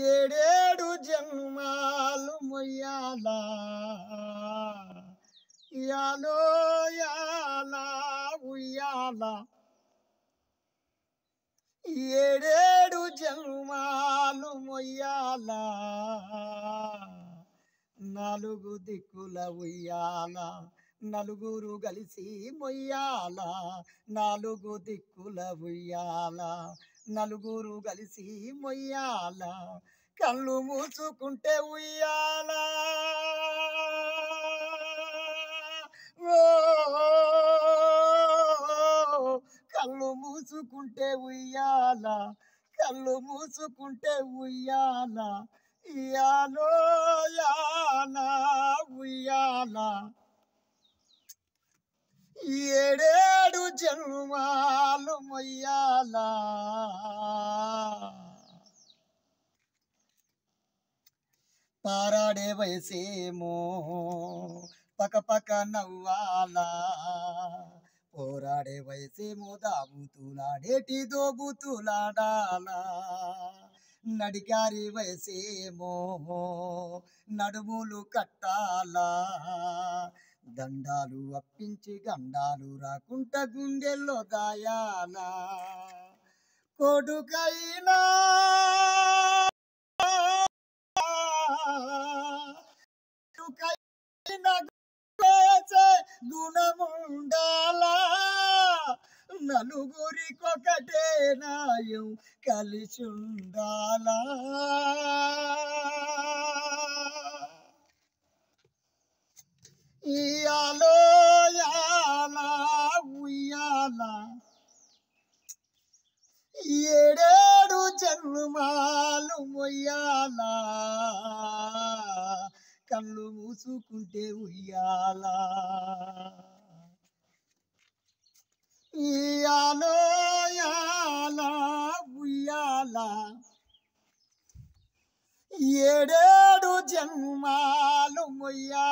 ఏడేడు జన్మాలు మొయ్యాలా యాలో యాలా ఉయ్యాలా ఏడేడు జన్మాలు మొయ్యాలా నాలుగు దిక్కుల ఉయ్యాల నలుగురు కలిసి మొయ్యాల నాలుగు దిక్కుల ఉయ్యాల నలుగురు కలిసి మొయ్యాల కళ్ళు మూసుకుంటే ఉయ్యాల ఓ కళ్ళు మూసుకుంటే ఉయ్యాల కళ్ళు మూసుకుంటే ఉయ్యాల ఇయాలో యాల ఉయ్యాల ఏడేడు జన్మాలు మొయ్యాల పారాడే వయసేమో పక పక నవ్వాలా పోరాడే వయసేమో దాబుతులాడేటి దోబుతులాడాలా నడిగారి వయసేమో నడుములు కట్టాలా దండాలు అప్పించి గండాలు రాకుంట గుండెల్లో దాయాలా కొడుకైనా కొడుకైనా వేసే గుణముండాలా నలుగురికొకటే నాయం కలిసి ఉండాలా ఇయాలో యాలా ఉయ్యాలా ఏడేడు జన్మాలు మొయ్యాలా కళ్ళు మూసుకుంటే ఉయ్యాలా ఇయాలో యాలా ఉయ్యాలా ఏడేడు జన్మాలు మొయ్యాలా